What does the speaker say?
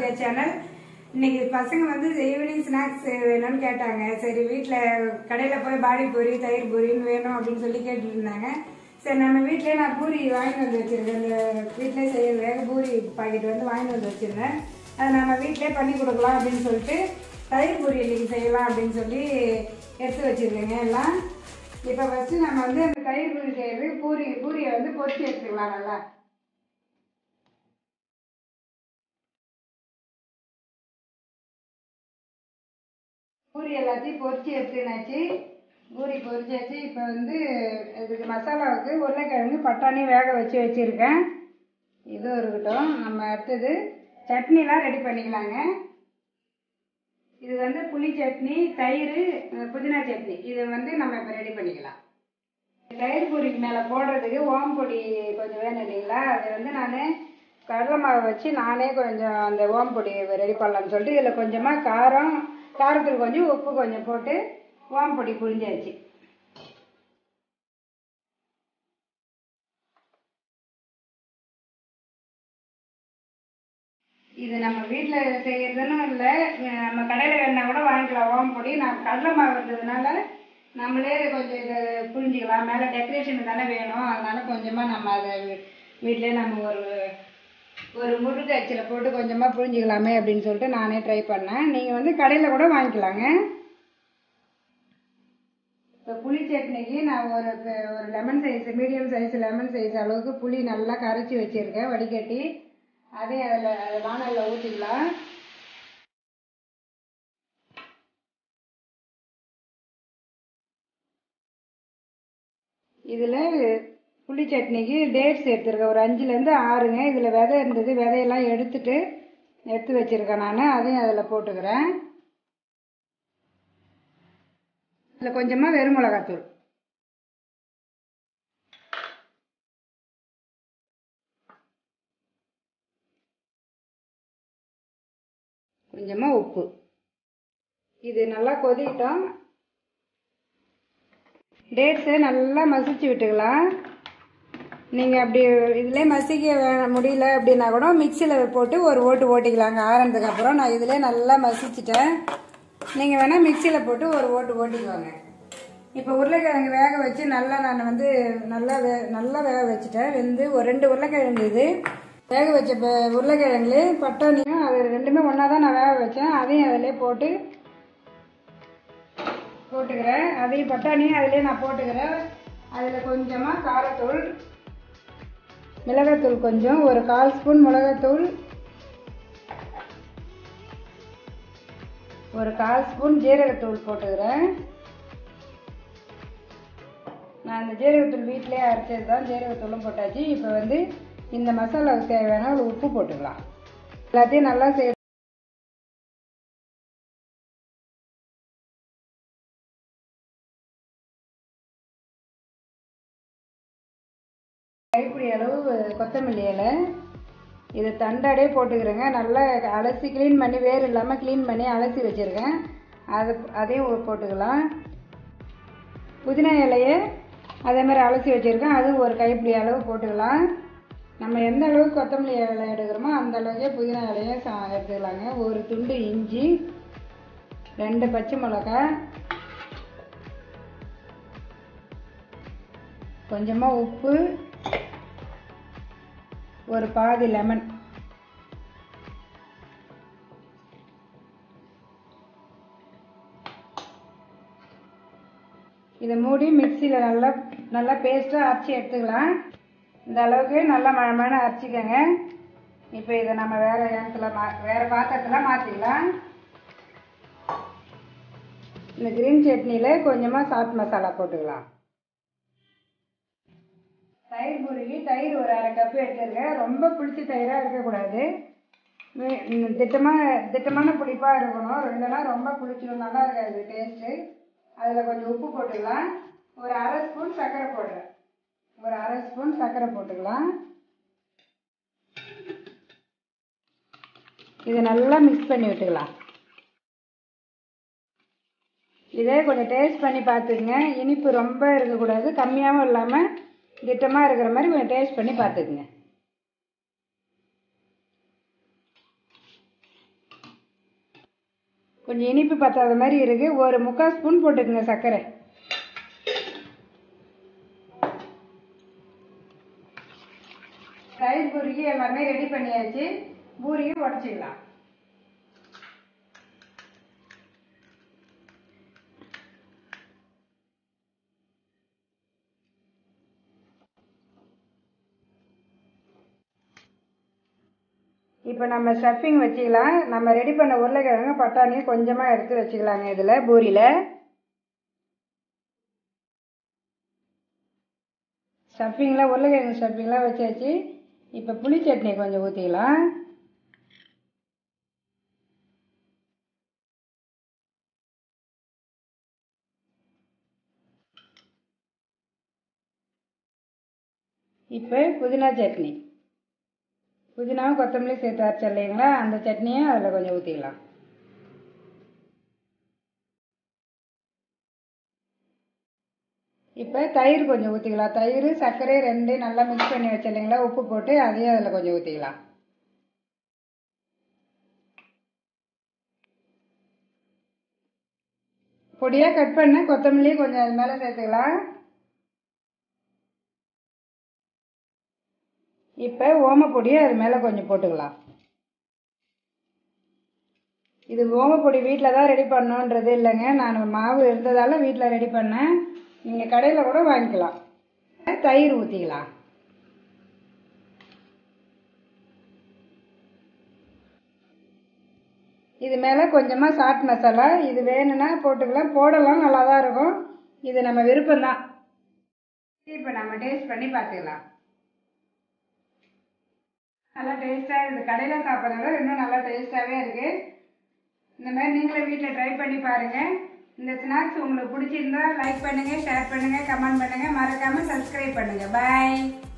ரோஜா channel இன்னைக்கு பசங்க வந்து ஈவினிங் ஸ்நாக்ஸ் வேணும்னு கேட்டாங்க சரி வீட்டில் கடையில் போய் பாடி பூரி தயிர் பூரின்னு வேணும் அப்படின்னு சொல்லி கேட்டுட்டு இருந்தாங்க சரி நம்ம வீட்டிலே நான் பூரி வாங்கிட்டு வந்து வச்சிருக்கேன் இந்த வீட்டிலே செய்ய வேக பூரி பாக்கெட் வந்து வாங்கிட்டு வந்து வச்சிருந்தேன் அதை நம்ம வீட்டிலே பண்ணி கொடுக்கலாம் அப்படின்னு சொல்லிட்டு தயிர் பூரி இன்னைக்கு செய்யலாம் அப்படின்னு சொல்லி எடுத்து வச்சிருக்கேங்க எல்லாம் இப்போ ஃபஸ்ட்டு நம்ம வந்து அந்த தயிர் பூரி செய்யறதுக்கு பூரி பூரியை வந்து பொரிச்சு எடுத்துக்கலாம் நல்லா பூரி எல்லாத்தையும் பொரிச்சு எடுத்துனாச்சு பூரி பொரிச்சாச்சு இப்போ வந்து இதுக்கு மசாலாவுக்கு உருளைக்கிழங்கு பட்டாணி வேக வச்சு வச்சுருக்கேன் இதுவும் இருக்கட்டும் நம்ம அடுத்தது சட்னிலாம் ரெடி பண்ணிக்கலாங்க இது வந்து புளி சட்னி தயிர் அஹ், புதினா சட்னி இதை வந்து நம்ம இப்போ ரெடி பண்ணிக்கலாம் தயிர் பூரிக்கு மேலே போடுறதுக்கு ஓம் பொடி கொஞ்சம் வேணும் இல்லைங்களா அது வந்து நான் கடலை மாவை வச்சு நானே கொஞ்சம் அந்த ஓம் பொடி ரெடி பண்ணலாம்னு சொல்லிட்டு இதில் கொஞ்சமாக காரம் காரத்துக்கு கொஞ்சம் உப்பு கொஞ்சம் போட்டு ஓம் பொடி புழிஞ்சாச்சு இது நம்ம வீட்டில் செய்யறதுன்னு இல்லை நம்ம கடையில் வேணா கூட வாங்கிக்கலாம் ஓம் பொடி நான் கடலை மாவு இருந்ததுனால நம்மளே கொஞ்சம் இதை புரிஞ்சுக்கலாம் மேலே டெக்கரேஷன் தானே வேணும் அதனால கொஞ்சமாக நம்ம அதை வீட்டிலே நம்ம ஒரு ஒரு முருங்கை அச்சில் போட்டு கொஞ்சமாக புரிஞ்சுக்கலாமே அப்படின்னு சொல்லிட்டு நானே ட்ரை பண்ணேன் நீங்கள் வந்து கடையில் கூட வாங்கிக்கலாங்க இப்போ புளி சட்னிக்கு நான் ஒரு பெ- ஒரு lemon size medium size lemon size அளவுக்கு புளி நல்லா கரைச்சி வச்சுருக்கேன் வடிகட்டி அதையும் அதில் வானலில் ஊற்றிக்கலாம் இதில் புளி சட்னிக்கு டேட்ஸ் எடுத்துருக்கேன் ஒரு அஞ்சுலேருந்து ஆறுங்க இதில் விதை இருந்தது விதையெல்லாம் எடுத்துட்டு எடுத்து வச்சுருக்கேன் நான் அதையும் அதில் போட்டுக்கிறேன் இதில் கொஞ்சமாக வெறும் மிளகாத்தூள் கொஞ்சமாக உப்பு இது நல்லா கொதிக்கிட்டோம் டேட்ஸை நல்லா மசிச்சு விட்டுக்கலாம் நீங்கள் அப்படி இதிலே மசிக்க வே- முடியல அப்படின்னா கூட மிக்சியில் போட்டு ஒரு ஓட்டு ஓட்டிக்கலாங்க ஆறுனதுக்கு அப்புறம் நான் இதிலே நல்லா மசிச்சிட்டேன் நீங்கள் வேணால் மிக்சியில் போட்டு ஒரு ஓட்டு ஓட்டிக்குவாங்க இப்போ உருளைக்கிழங்கு வேக வச்சு நல்லா நான் வந்து நல்லா வே நல்லா வேக வச்சுட்டேன் வெந்து ஒரு ரெண்டு உருளைக்கிழங்கு இது வேக வச்ச ப- உருளைக்கிழங்குல பட்டாணியும் அது ரெண்டுமே ஒன்றா தான் நான் வேக வச்சேன் அதையும் அதிலே போட்டு போட்டுக்கிறேன் அதையும் பட்டாணியும் அதிலே நான் போட்டுக்கிறேன் அதில் கொஞ்சமாக காரத்தூள் மிளகாத்தூள் கொஞ்சம் ஒரு கால் ஸ்பூன் மிளகாத்தூள் ஒரு கால் ஸ்பூன் ஜீரகத்தூள் போட்டுக்கிறேன் நான் இந்த ஜீரகத்தூள் வீட்டிலே அரைச்சது தான் ஜீரகத்தூளும் போட்டாச்சு இப்போ வந்து இந்த மசாலாவுக்கு தேவையான ஒரு உப்பு போட்டுக்கலாம் எல்லாத்தையும் நல்லா சே கைப்பிடி அளவு கொத்தமல்லி இலை இது தண்டாடே போட்டுக்கிறேங்க நல்லா அலசி க்ளீன் பண்ணி வேர் இல்லாமல் க்ளீன் பண்ணி அலசி வச்சுருக்கேன் அது அதையும் போட்டுக்கலாம் புதினா இலையை அதே மாதிரி அலசி வச்சுருக்கேன் அதுவும் ஒரு கைப்பிடி அளவு போட்டுக்கலாம் நம்ம எந்த அளவுக்கு கொத்தமல்லி இலை எடுக்கிறோமோ அந்த அளவுக்கே புதினா இலையை சா எடுத்துக்கலாங்க ஒரு துண்டு இஞ்சி ரெண்டு பச்சை மிளகாய் கொஞ்சமாக உப்பு ஒரு பாதி லெமன் இதை மூடி மிக்சியில் நல்லா நல்லா பேஸ்ட்டாக அரைச்சி எடுத்துக்கலாம் இந்த அளவுக்கு நல்லா மழமான அரைச்சிக்கோங்க இப்போ இதை நம்ம வேறு இடத்துல மா வேறு பாத்திரத்தில் மாற்றிக்கலாம் இந்த கிரீன் சட்னியில் கொஞ்சமாக சாட் மசாலா போட்டுக்கலாம் தயிர் பூரிக்கு தயிர் ஒரு அரை கப்பு எடுத்துருக்கேன் ரொம்ப புளிச்ச தயிராக இருக்கக்கூடாது மே- ம், திட்டமாக திட்டமான புளிப்பாக இருக்கணும் இல்லைன்னா ரொம்ப புளிச்சிடும் நல்லா இருக்காது டேஸ்ட்டு அதில் கொஞ்சம் உப்பு போட்டுக்கலாம் ஒரு அரை ஸ்பூன் சர்க்கரை போடுறேன் ஒரு அரை ஸ்பூன் சர்க்கரை போட்டுக்கலாம் இதை நல்லா மிக்ஸ் பண்ணி விட்டுக்கலாம் இதே கொஞ்சம் டேஸ்ட் பண்ணி பார்த்துக்குங்க இனிப்பு ரொம்ப இருக்கக்கூடாது கம்மியாகவும் இல்லாமல் திட்டமாக இருக்கிற மாதிரி கொஞ்சம் டேஸ்ட் பண்ணி பார்த்துக்குங்க கொஞ்சம் இனிப்பு பத்தாத மாதிரி இருக்குது ஒரு முக்கால் ஸ்பூன் போட்டுக்குங்க சர்க்கரை தயிர் பூரிக்கு எல்லாமே ரெடி பண்ணியாச்சு பூரியும் உடச்சிக்கலாம் இப்போ நம்ம ஸ்டஃபிங் வச்சுக்கலாம் நம்ம ரெடி பண்ண உருளைக்கிழங்கு பட்டாணியும் கொஞ்சமாக எடுத்து வச்சுக்கலாங்க இதில் பூரியில் ஸ்டஃபிங்கில் உருளைக்கிழங்கு ஸ்டஃபிங்லாம் வச்சாச்சு இப்போ புளி சட்னி கொஞ்சம் ஊற்றிக்கலாம் இப்போ புதினா சட்னி புதினாவும் கொத்தமல்லி சேர்த்து அரைச்ச இல்லைங்களா அந்த சட்னியும் அதில் கொஞ்சம் ஊற்றிக்கலாம் இப்போ தயிர் கொஞ்சம் ஊற்றிக்கலாம் தயிர் சர்க்கரை ரெண்டையும் நல்லா மிக்ஸ் பண்ணி வச்ச இல்லைங்களா உப்பு போட்டு அதையும் அதில் கொஞ்சம் ஊற்றிக்கலாம் பொடியாக கட் பண்ண கொத்தமல்லி கொஞ்சம் அது மேலே சேர்த்துக்கலாம் இப்போ ஓமப்பொடியை அது மேலே கொஞ்சம் போட்டுக்கலாம் இது ஓமப்பொடி வீட்டில் தான் ரெடி பண்ணோன்றது இல்லைங்க நான் மாவு இருந்ததால் வீட்டில் ரெடி பண்ணேன் நீங்கள் கடையில் கூட வாங்கிக்கலாம் தயிர் ஊற்றிக்கலாம் இது மேலே கொஞ்சமாக சாட் மசாலா இது வேணும்னா போட்டுக்கலாம் போடலாம் நல்லா தான் இருக்கும் இது நம்ம விருப்பம்தான் இப்போ நம்ம டேஸ்ட் பண்ணி பார்த்துக்கலாம் நல்லா டேஸ்ட்டாக இருக்குது கடையில் சாப்பிட்றத இன்னும் நல்லா டேஸ்ட்டாகவே இருக்குது இந்த மாதிரி நீங்களும் வீட்டில் ட்ரை பண்ணி பாருங்கள் இந்த ஸ்நாக்ஸ் உங்களுக்கு பிடிச்சிருந்தா லைக் பண்ணுங்கள் ஷேர் பண்ணுங்கள் கமெண்ட் பண்ணுங்கள் மறக்காமல் சப்ஸ்கிரைப் பண்ணுங்கள் பாய்